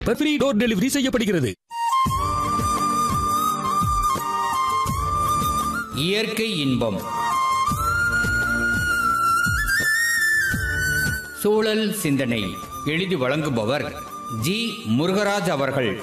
free door delivery செய்யப்படுகிறது இயற்கை இன்பம் சூழல் சிந்தனை எழுதி வழங்குபவர் ஜி முருகராஜ் அவர்கள்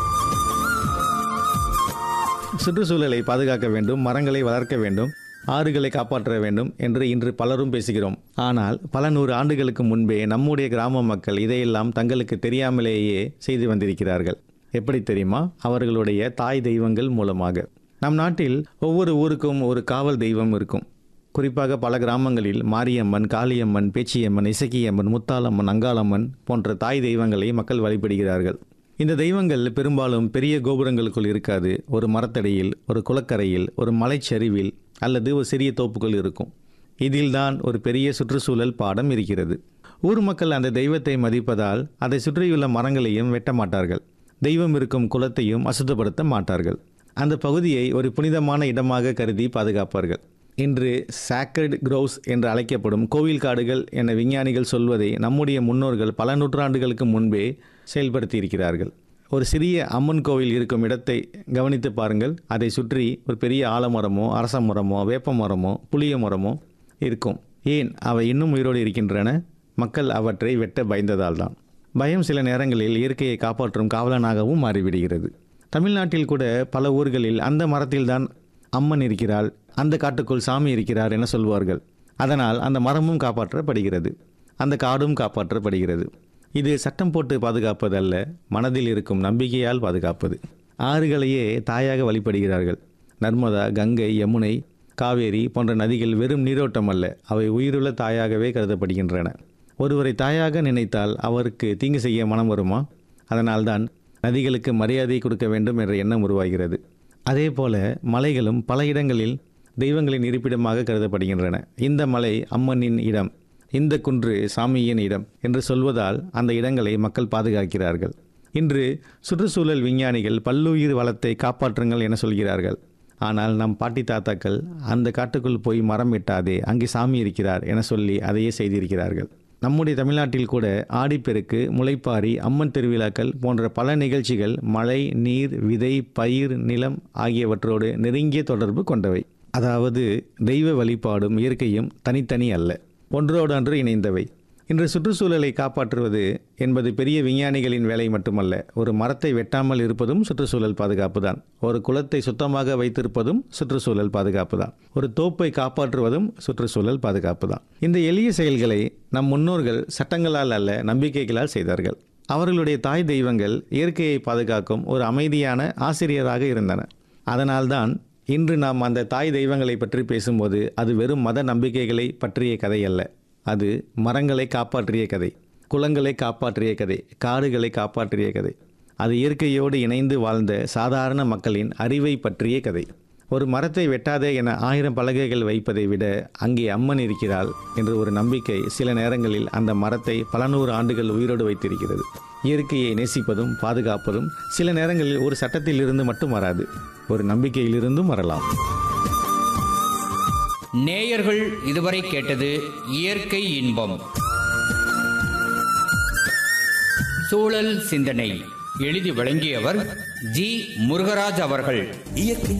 சுற்றுச்சூழலை பாதுகாக்க வேண்டும் மரங்களை வளர்க்க வேண்டும் ஆறுகளை காப்பாற்ற வேண்டும் என்று இன்று பலரும் பேசுகிறோம் ஆனால் பல நூறு ஆண்டுகளுக்கு முன்பே நம்முடைய கிராம மக்கள் இதையெல்லாம் தங்களுக்கு தெரியாமலேயே செய்து வந்திருக்கிறார்கள் எப்படி தெரியுமா அவர்களுடைய தாய் தெய்வங்கள் மூலமாக நம் நாட்டில் ஒவ்வொரு ஊருக்கும் ஒரு காவல் தெய்வம் இருக்கும் குறிப்பாக பல கிராமங்களில் மாரியம்மன் காளியம்மன் பேச்சியம்மன் இசக்கியம்மன் முத்தாலம்மன் அங்காளம்மன் போன்ற தாய் தெய்வங்களை மக்கள் வழிபடுகிறார்கள் இந்த தெய்வங்கள் பெரும்பாலும் பெரிய கோபுரங்களுக்குள் இருக்காது ஒரு மரத்தடியில் ஒரு குளக்கரையில் ஒரு மலைச்சரிவில் அல்லது ஒரு சிறிய தோப்புக்குள் இருக்கும் இதில்தான் ஒரு பெரிய சுற்றுச்சூழல் பாடம் இருக்கிறது ஊர் மக்கள் அந்த தெய்வத்தை மதிப்பதால் அதை சுற்றியுள்ள மரங்களையும் வெட்ட மாட்டார்கள் தெய்வம் இருக்கும் குலத்தையும் அசுத்தப்படுத்த மாட்டார்கள் அந்த பகுதியை ஒரு புனிதமான இடமாக கருதி பாதுகாப்பார்கள் இன்று சாக்ரட் க்ரோவ்ஸ் என்று அழைக்கப்படும் கோவில் காடுகள் என விஞ்ஞானிகள் சொல்வதை நம்முடைய முன்னோர்கள் பல நூற்றாண்டுகளுக்கு முன்பே செயல்படுத்தி இருக்கிறார்கள் ஒரு சிறிய அம்மன் கோவில் இருக்கும் இடத்தை கவனித்து பாருங்கள் அதை சுற்றி ஒரு பெரிய ஆலமரமோ அரச மரமோ வேப்ப மரமோ புளிய மரமோ இருக்கும் ஏன் அவை இன்னும் உயிரோடு இருக்கின்றன மக்கள் அவற்றை வெட்ட பயந்ததால் தான் பயம் சில நேரங்களில் இயற்கையை காப்பாற்றும் காவலனாகவும் மாறிவிடுகிறது தமிழ்நாட்டில் கூட பல ஊர்களில் அந்த மரத்தில்தான் அம்மன் இருக்கிறாள் அந்த காட்டுக்குள் சாமி இருக்கிறார் என சொல்வார்கள் அதனால் அந்த மரமும் காப்பாற்றப்படுகிறது அந்த காடும் காப்பாற்றப்படுகிறது இது சட்டம் போட்டு பாதுகாப்பது அல்ல மனதில் இருக்கும் நம்பிக்கையால் பாதுகாப்பது ஆறுகளையே தாயாக வழிபடுகிறார்கள் நர்மதா கங்கை யமுனை காவேரி போன்ற நதிகள் வெறும் நீரோட்டம் அல்ல அவை உயிருள்ள தாயாகவே கருதப்படுகின்றன ஒருவரை தாயாக நினைத்தால் அவருக்கு தீங்கு செய்ய மனம் வருமா அதனால்தான் நதிகளுக்கு மரியாதை கொடுக்க வேண்டும் என்ற எண்ணம் உருவாகிறது அதே போல மலைகளும் பல இடங்களில் தெய்வங்களின் இருப்பிடமாக கருதப்படுகின்றன இந்த மலை அம்மனின் இடம் இந்த குன்று சாமியின் இடம் என்று சொல்வதால் அந்த இடங்களை மக்கள் பாதுகாக்கிறார்கள் இன்று சுற்றுச்சூழல் விஞ்ஞானிகள் பல்லுயிர் வளத்தை காப்பாற்றுங்கள் என சொல்கிறார்கள் ஆனால் நம் பாட்டி தாத்தாக்கள் அந்த காட்டுக்குள் போய் மரம் வெட்டாதே அங்கே சாமி இருக்கிறார் என சொல்லி அதையே செய்திருக்கிறார்கள் நம்முடைய தமிழ்நாட்டில் கூட ஆடிப்பெருக்கு முளைப்பாரி அம்மன் திருவிழாக்கள் போன்ற பல நிகழ்ச்சிகள் மழை நீர் விதை பயிர் நிலம் ஆகியவற்றோடு நெருங்கிய தொடர்பு கொண்டவை அதாவது தெய்வ வழிபாடும் இயற்கையும் தனித்தனி அல்ல ஒன்றோடொன்று இணைந்தவை இன்று சுற்றுச்சூழலை காப்பாற்றுவது என்பது பெரிய விஞ்ஞானிகளின் வேலை மட்டுமல்ல ஒரு மரத்தை வெட்டாமல் இருப்பதும் சுற்றுச்சூழல் பாதுகாப்பு தான் ஒரு குளத்தை சுத்தமாக வைத்திருப்பதும் சுற்றுச்சூழல் பாதுகாப்பு தான் ஒரு தோப்பை காப்பாற்றுவதும் சுற்றுச்சூழல் பாதுகாப்பு தான் இந்த எளிய செயல்களை நம் முன்னோர்கள் சட்டங்களால் அல்ல நம்பிக்கைகளால் செய்தார்கள் அவர்களுடைய தாய் தெய்வங்கள் இயற்கையை பாதுகாக்கும் ஒரு அமைதியான ஆசிரியராக இருந்தன அதனால்தான் இன்று நாம் அந்த தாய் தெய்வங்களை பற்றி பேசும்போது அது வெறும் மத நம்பிக்கைகளை பற்றிய கதை அல்ல அது மரங்களை காப்பாற்றிய கதை குளங்களை காப்பாற்றிய கதை காடுகளை காப்பாற்றிய கதை அது இயற்கையோடு இணைந்து வாழ்ந்த சாதாரண மக்களின் அறிவை பற்றிய கதை ஒரு மரத்தை வெட்டாதே என ஆயிரம் பலகைகள் வைப்பதை விட அங்கே அம்மன் இருக்கிறாள் என்ற ஒரு நம்பிக்கை சில நேரங்களில் அந்த மரத்தை பல நூறு ஆண்டுகள் உயிரோடு வைத்திருக்கிறது இயற்கையை நேசிப்பதும் பாதுகாப்பதும் சில நேரங்களில் ஒரு சட்டத்தில் இருந்து மட்டும் வராது ஒரு நம்பிக்கையிலிருந்தும் வரலாம் நேயர்கள் இதுவரை கேட்டது இயற்கை இன்பம் சூழல் சிந்தனை எழுதி வழங்கியவர் ஜி முருகராஜ் அவர்கள் இயற்கை